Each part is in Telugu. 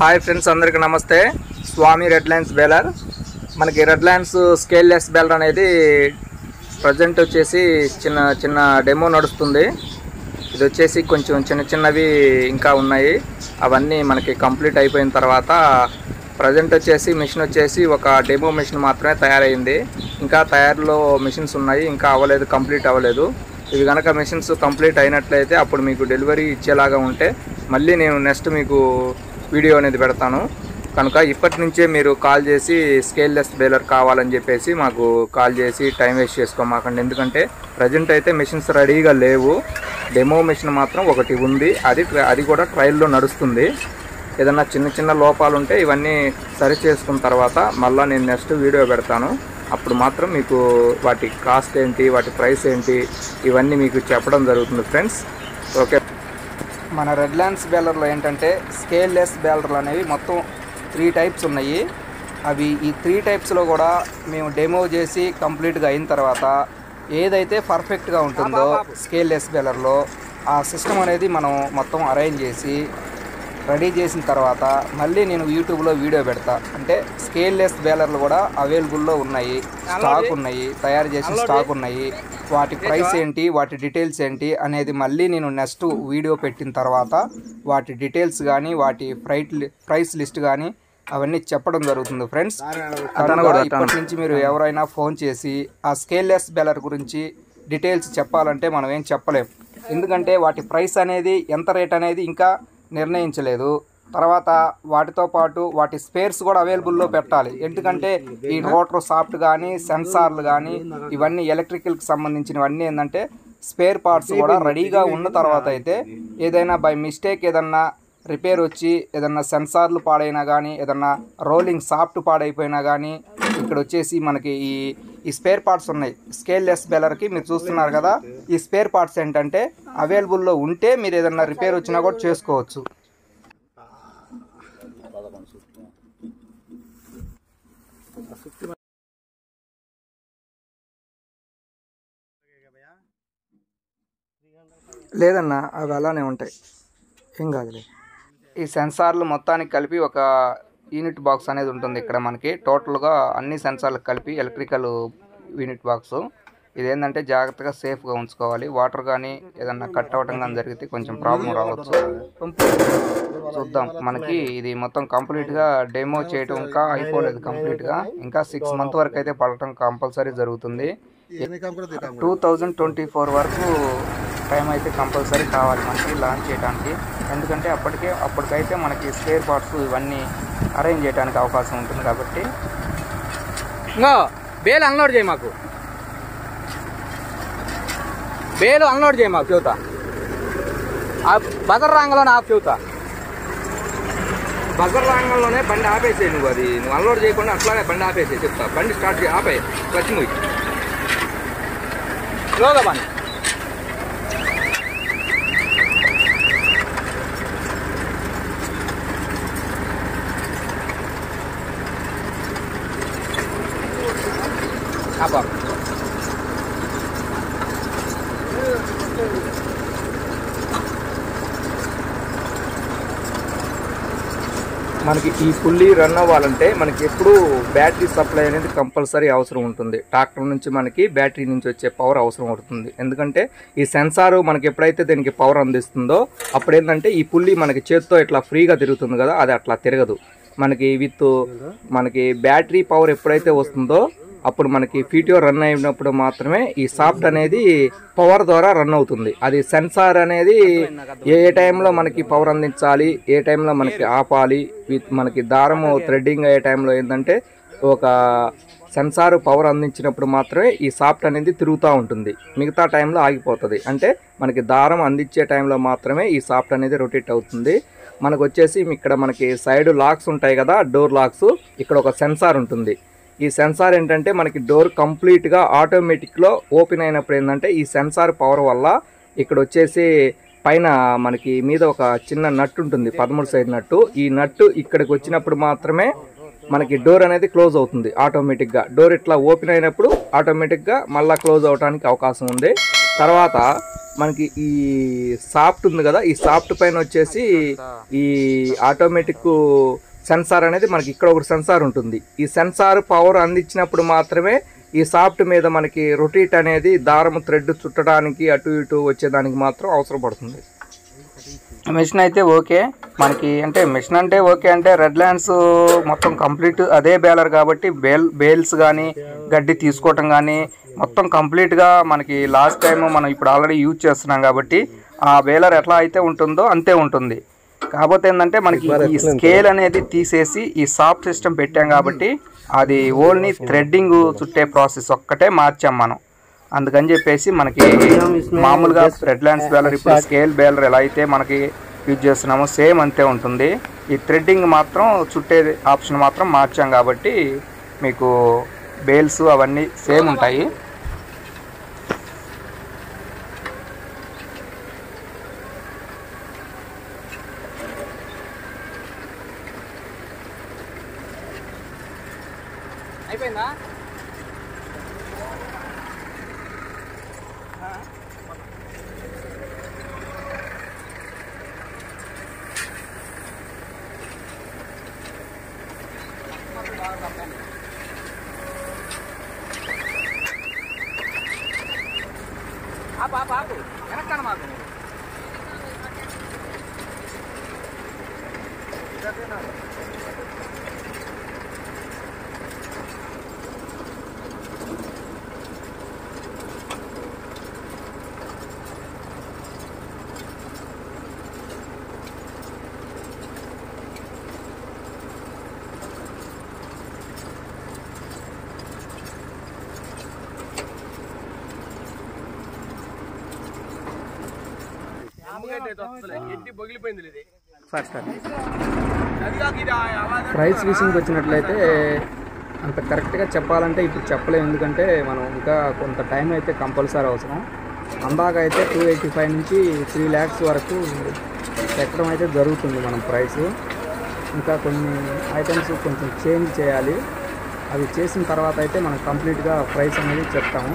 హాయ్ ఫ్రెండ్స్ అందరికీ నమస్తే స్వామి రెడ్ లైన్స్ బేలర్ మనకి red lines scale less baler అనేది ప్రజెంట్ వచ్చేసి చిన్న చిన్న డెమో నడుస్తుంది ఇది వచ్చేసి కొంచెం చిన్న చిన్నవి ఇంకా ఉన్నాయి అవన్నీ మనకి కంప్లీట్ అయిపోయిన తర్వాత ప్రజెంట్ వచ్చేసి మిషన్ వచ్చేసి ఒక డెమో మిషన్ మాత్రమే తయారైంది ఇంకా తయారులో మిషన్స్ ఉన్నాయి ఇంకా అవ్వలేదు కంప్లీట్ అవ్వలేదు ఇవి కనుక మిషన్స్ కంప్లీట్ అయినట్లయితే అప్పుడు మీకు డెలివరీ ఇచ్చేలాగా ఉంటే మళ్ళీ నేను నెక్స్ట్ మీకు వీడియో అనేది పెడతాను కనుక ఇప్పటి నుంచే మీరు కాల్ చేసి స్కేల్ లెస్ బేలర్ కావాలని చెప్పేసి మాకు కాల్ చేసి టైం వేస్ట్ చేసుకోమాకండి ఎందుకంటే ప్రజెంట్ అయితే మిషన్స్ రెడీగా లేవు డెమో మిషన్ మాత్రం ఒకటి ఉంది అది అది కూడా ట్రయల్లో నడుస్తుంది ఏదన్నా చిన్న చిన్న లోపాలు ఉంటే ఇవన్నీ సరి చేసుకున్న తర్వాత మళ్ళీ నేను నెక్స్ట్ వీడియో పెడతాను అప్పుడు మాత్రం మీకు వాటి కాస్ట్ ఏంటి వాటి ప్రైస్ ఏంటి ఇవన్నీ మీకు చెప్పడం జరుగుతుంది ఫ్రెండ్స్ ఓకే మన రెడ్ ల్యాండ్స్ బేలర్లో ఏంటంటే స్కేల్ లెస్ బేలర్లు అనేవి మొత్తం త్రీ టైప్స్ ఉన్నాయి అవి ఈ త్రీ టైప్స్లో కూడా మేము డెమో చేసి కంప్లీట్గా అయిన తర్వాత ఏదైతే పర్ఫెక్ట్గా ఉంటుందో స్కేల్ లెస్ బేలర్లో ఆ సిస్టమ్ అనేది మనం మొత్తం అరేంజ్ చేసి రెడీ చేసిన తర్వాత మళ్ళీ నేను యూట్యూబ్లో వీడియో పెడతా అంటే స్కేల్ లెస్ బేలర్లు కూడా అవైలబుల్లో ఉన్నాయి స్టాక్ ఉన్నాయి తయారు చేసిన స్టాక్ ఉన్నాయి వాటి ప్రైస్ ఏంటి వాటి డీటెయిల్స్ ఏంటి అనేది మళ్ళీ నేను నెక్స్ట్ వీడియో పెట్టిన తర్వాత వాటి డీటెయిల్స్ కానీ వాటి ఫ్రైట్ ప్రైస్ లిస్ట్ కానీ అవన్నీ చెప్పడం జరుగుతుంది ఫ్రెండ్స్ కనుక ఇప్పటి నుంచి మీరు ఎవరైనా ఫోన్ చేసి ఆ స్కేల్ లెస్ బెలర్ గురించి డీటెయిల్స్ చెప్పాలంటే మనం ఏం చెప్పలేం ఎందుకంటే వాటి ప్రైస్ అనేది ఎంత రేట్ అనేది ఇంకా నిర్ణయించలేదు తర్వాత వాటితో పాటు వాటి స్పేర్స్ కూడా అవైలబుల్లో పెట్టాలి ఎందుకంటే ఈ రోటర్ సాఫ్ట్ కానీ సెన్సార్లు కానీ ఇవన్నీ ఎలక్ట్రికల్కి సంబంధించినవన్నీ ఏంటంటే స్పేర్ పార్ట్స్ కూడా రెడీగా ఉన్న తర్వాత అయితే ఏదైనా బై మిస్టేక్ ఏదన్నా రిపేర్ వచ్చి ఏదన్నా సెన్సార్లు పాడైనా కానీ ఏదన్నా రోలింగ్ సాఫ్ట్ పాడైపోయినా కానీ ఇక్కడ వచ్చేసి మనకి ఈ ఈ స్పేర్ పార్ట్స్ ఉన్నాయి స్కేల్ లెస్ బెలర్కి మీరు చూస్తున్నారు కదా ఈ స్పేర్ పార్ట్స్ ఏంటంటే అవైలబుల్లో ఉంటే మీరు ఏదన్నా రిపేర్ వచ్చినా కూడా చేసుకోవచ్చు లేదన్నా అవి అలానే ఉంటాయి ఏం కాదులే ఈ సెన్సార్లు మొత్తానికి కలిపి ఒక యూనిట్ బాక్స్ అనేది ఉంటుంది ఇక్కడ మనకి టోటల్గా అన్ని సెన్సార్లు కలిపి ఎలక్ట్రికల్ యూనిట్ బాక్స్ ఇదేంటంటే జాగ్రత్తగా సేఫ్గా ఉంచుకోవాలి వాటర్ కానీ ఏదన్నా కట్ అవ్వటం కానీ జరిగితే కొంచెం ప్రాబ్లం రావచ్చు చూద్దాం మనకి ఇది మొత్తం కంప్లీట్గా డెమో చేయటం ఇంకా అయిపోలేదు కంప్లీట్గా ఇంకా సిక్స్ మంత్ వరకు అయితే పడటం కంపల్సరీ జరుగుతుంది టూ థౌజండ్ ట్వంటీ ఫోర్ వరకు టైం అయితే కంపల్సరీ కావాలి మనకి లాంచ్ చేయడానికి ఎందుకంటే అప్పటికే అప్పటికైతే మనకి స్పేర్ పార్ట్స్ ఇవన్నీ అరేంజ్ చేయడానికి అవకాశం ఉంటుంది కాబట్టి ఇంకో బేలు అన్లోడ్ చేయి మాకు బేలు అన్లోడ్ చేయి మాకు చెబుతా ఆ బజర్ రాంగంలోనే ఆఫ్ చెబుతా బజర్ రంగంలోనే బండి ఆపేసే నువ్వు అది నువ్వు అన్లోడ్ చేయకుండా అట్లానే బండి ఆపేసే చెప్తా బండి స్టార్ట్ చేయి ఆపే క్లచ్ మూయి స్లోగా పని ఆపా మనకి ఈ పుల్లి రన్ అవ్వాలంటే మనకి ఎప్పుడు బ్యాటరీ సప్లై అనేది కంపల్సరీ అవసరం ఉంటుంది ట్రాక్టర్ నుంచి మనకి బ్యాటరీ నుంచి వచ్చే పవర్ అవసరం అవుతుంది ఎందుకంటే ఈ సెన్సార్ మనకి ఎప్పుడైతే దీనికి పవర్ అందిస్తుందో అప్పుడు ఏంటంటే ఈ పుల్లి మనకి చేత్తో ఇట్లా ఫ్రీగా తిరుగుతుంది కదా అది అట్లా తిరగదు మనకి విత్ మనకి బ్యాటరీ పవర్ ఎప్పుడైతే వస్తుందో అప్పుడు మనకి ఫీటియో రన్ అయినప్పుడు మాత్రమే ఈ సాఫ్ట్ అనేది పవర్ ద్వారా రన్ అవుతుంది అది సెన్సార్ అనేది ఏ ఏ టైంలో మనకి పవర్ అందించాలి ఏ టైంలో మనకి ఆపాలి విత్ మనకి దారము థ్రెడ్డింగ్ అయ్యే టైంలో ఏంటంటే ఒక సెన్సార్ పవర్ అందించినప్పుడు మాత్రమే ఈ సాఫ్ట్ అనేది తిరుగుతూ ఉంటుంది మిగతా టైంలో ఆగిపోతుంది అంటే మనకి దారం అందించే టైంలో మాత్రమే ఈ సాఫ్ట్ అనేది రొటేట్ అవుతుంది మనకు వచ్చేసి ఇక్కడ మనకి సైడ్ లాక్స్ ఉంటాయి కదా డోర్ లాక్స్ ఇక్కడ ఒక సెన్సార్ ఉంటుంది ఈ సెన్సార్ ఏంటంటే మనకి డోర్ కంప్లీట్గా ఆటోమేటిక్లో ఓపెన్ అయినప్పుడు ఏంటంటే ఈ సెన్సార్ పవర్ వల్ల ఇక్కడ వచ్చేసి పైన మనకి మీద ఒక చిన్న నట్టు ఉంటుంది పదమూడు సైడ్ నట్టు ఈ నట్టు ఇక్కడికి వచ్చినప్పుడు మాత్రమే మనకి డోర్ అనేది క్లోజ్ అవుతుంది ఆటోమేటిక్గా డోర్ ఇట్లా ఓపెన్ అయినప్పుడు ఆటోమేటిక్గా మళ్ళీ క్లోజ్ అవడానికి అవకాశం ఉంది తర్వాత మనకి ఈ సాఫ్ట్ ఉంది కదా ఈ సాఫ్ట్ పైన వచ్చేసి ఈ ఆటోమేటిక్ సెన్సార్ అనేది మనకి ఇక్కడ ఒక సెన్సార్ ఉంటుంది ఈ సెన్సార్ పవర్ అందించినప్పుడు మాత్రమే ఈ సాఫ్ట్ మీద మనకి రొటీట్ అనేది దారం థ్రెడ్ చుట్టడానికి అటు ఇటు వచ్చేదానికి మాత్రం అవసరం పడుతుంది మిషన్ అయితే ఓకే మనకి అంటే మిషన్ అంటే ఓకే అంటే రెడ్ ల్యాండ్స్ మొత్తం కంప్లీట్ అదే బేలర్ కాబట్టి బేల్ బేల్స్ కానీ గడ్డి తీసుకోవటం కానీ మొత్తం కంప్లీట్గా మనకి లాస్ట్ టైం మనం ఇప్పుడు ఆల్రెడీ యూజ్ చేస్తున్నాం కాబట్టి ఆ బేలర్ ఎట్లా అయితే ఉంటుందో అంతే ఉంటుంది కాకపోతే ఏంటంటే మనకి ఈ స్కేల్ అనేది తీసేసి ఈ సాఫ్ట్ సిస్టమ్ పెట్టాం కాబట్టి అది ఓన్లీ థ్రెడ్డింగ్ చుట్టే ప్రాసెస్ ఒక్కటే మార్చాం మనం అందుకని చెప్పేసి మనకి మామూలుగా రెడ్ ల్యాండ్స్ బేలర్ ఇప్పుడు స్కేల్ బేలర్ ఎలా అయితే మనకి యూజ్ చేస్తున్నామో సేమ్ అంతే ఉంటుంది ఈ థ్రెడ్డింగ్ మాత్రం చుట్టే ఆప్షన్ మాత్రం మార్చాం కాబట్టి మీకు బేల్స్ అవన్నీ సేమ్ ఉంటాయి అయిపోయిందా ఆపు ఆపు ఆపు వెనక్కన మాకు ప్రైస్ విషయంకి వచ్చినట్లయితే అంత కరెక్ట్గా చెప్పాలంటే ఇప్పుడు చెప్పలేము ఎందుకంటే మనం ఇంకా కొంత టైం అయితే కంపల్సరీ అవసరం అందాక అయితే టూ ఎయిటీ ఫైవ్ నుంచి త్రీ ల్యాక్స్ వరకు పెట్టడం అయితే జరుగుతుంది మనం ప్రైస్ ఇంకా కొన్ని ఐటమ్స్ కొంచెం చేంజ్ చేయాలి అవి చేసిన తర్వాత అయితే మనం కంప్లీట్గా ప్రైస్ అనేది చెప్తాము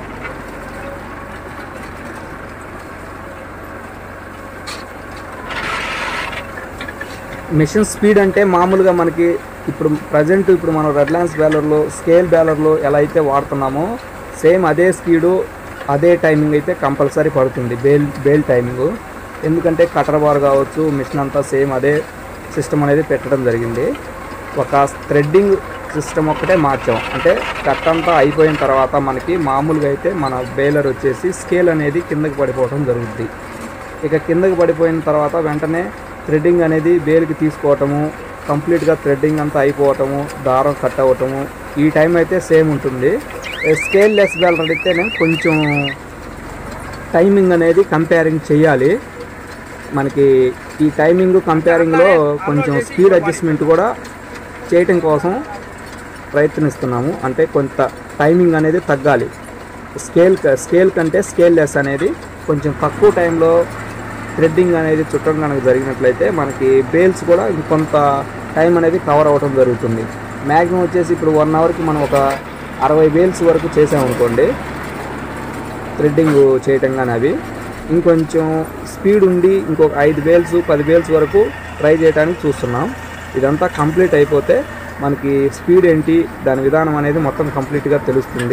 మిషన్ స్పీడ్ అంటే మామూలుగా మనకి ఇప్పుడు ప్రజెంట్ ఇప్పుడు మనం రెడ్ ల్యాండ్స్ బ్యాలర్లో స్కేల్ బ్యాలర్లో ఎలా అయితే వాడుతున్నామో సేమ్ అదే స్పీడు అదే టైమింగ్ అయితే కంపల్సరీ పడుతుంది బేల్ బేల్ టైమింగ్ ఎందుకంటే కటర్ బార్ కావచ్చు మిషన్ అంతా సేమ్ అదే సిస్టమ్ అనేది పెట్టడం జరిగింది ఒక థ్రెడ్డింగ్ సిస్టమ్ ఒక్కటే మార్చాం అంటే కట్ అంతా అయిపోయిన తర్వాత మనకి మామూలుగా అయితే మన బేలర్ వచ్చేసి స్కేల్ అనేది కిందకి పడిపోవడం జరుగుద్ది ఇక కిందకి పడిపోయిన తర్వాత వెంటనే థ్రెడ్డింగ్ అనేది బేల్కి తీసుకోవటము కంప్లీట్గా థ్రెడ్డింగ్ అంతా అయిపోవటము దారం కట్ అవ్వటము ఈ టైం అయితే సేమ్ ఉంటుంది స్కేల్ లెస్ బేలర్ అయితేనే కొంచెం టైమింగ్ అనేది కంపేరింగ్ చేయాలి మనకి ఈ టైమింగ్ కంపేరింగ్లో కొంచెం స్పీడ్ అడ్జస్ట్మెంట్ కూడా చేయటం కోసం ప్రయత్నిస్తున్నాము అంటే కొంత టైమింగ్ అనేది తగ్గాలి స్కేల్ స్కేల్ కంటే స్కేల్ లెస్ అనేది కొంచెం తక్కువ టైంలో థ్రెడ్డింగ్ అనేది చుట్టడం కనుక జరిగినట్లయితే మనకి బేల్స్ కూడా ఇంకొంత టైం అనేది కవర్ అవ్వడం జరుగుతుంది మ్యాక్సిమం వచ్చేసి ఇప్పుడు వన్ అవర్కి మనం ఒక అరవై బేల్స్ వరకు చేసామనుకోండి థ్రెడ్డింగ్ చేయటం కానీ అవి ఇంకొంచెం స్పీడ్ ఉండి ఇంకొక ఐదు బేల్స్ పది బేల్స్ వరకు ట్రై చేయడానికి చూస్తున్నాం ఇదంతా కంప్లీట్ అయిపోతే మనకి స్పీడ్ ఏంటి దాని విధానం అనేది మొత్తం కంప్లీట్గా తెలుస్తుంది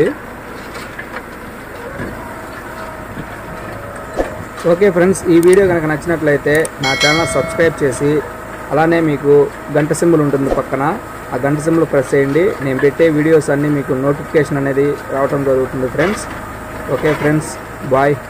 ఓకే ఫ్రెండ్స్ ఈ వీడియో కనుక నచ్చినట్లయితే నా ఛానల్ సబ్స్క్రైబ్ చేసి అలానే మీకు గంట సింబల్ ఉంటుంది పక్కన ఆ గంట సింబల్ ప్రెస్ చేయండి నేను పెట్టే వీడియోస్ అన్నీ మీకు నోటిఫికేషన్ అనేది రావడం జరుగుతుంది ఫ్రెండ్స్ ఓకే ఫ్రెండ్స్ బాయ్